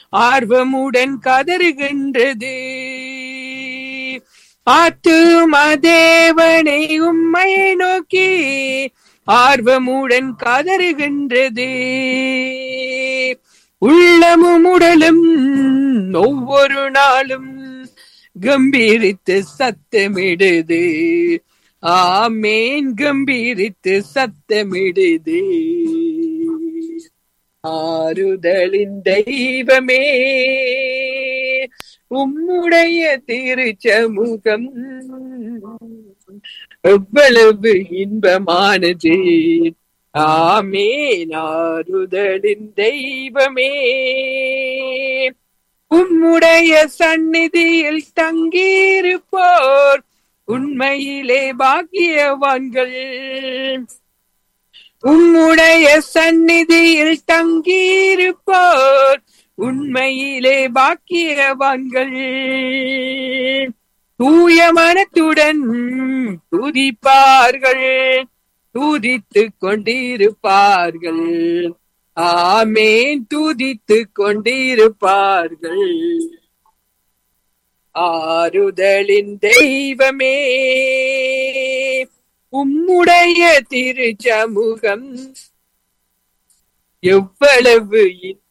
ஆர்வமுடன் கதறுகின்றது ஆத்துமா தேவனை உம்மை நோக்கி ஆர்வமுடன் கதறுகின்றது உள்ளமும் உடலும் ஒவ்வொரு நாளும் கம்பீரித்து சத்தமிடுது ஆமேன் கம்பீரித்து சத்தமிடுது ஆறுதலின் தெய்வமே உம்முடைய திருச்சமுகம் எவ்வளவு இன்பமானது ஆமேன் ஆறுதலின் தெய்வமே உம்முடைய சந்நிதியில் தங்கியிருப்போர் உண்மையிலே பாக்கியவான்கள் உம்முடைய சந்நிதியில் தங்கியிருப்போர் உண்மையிலே பாக்கியவான்கள் தூய மனத்துடன் துதிப்பார்கள் துதித்துக் கொண்டிருப்பார்கள் ஆமேன் துதித்துக் கொண்டிருப்பார்கள் ஆறுதலின் தெய்வமே உம்முடைய திருச்சமூகம் எவ்வளவு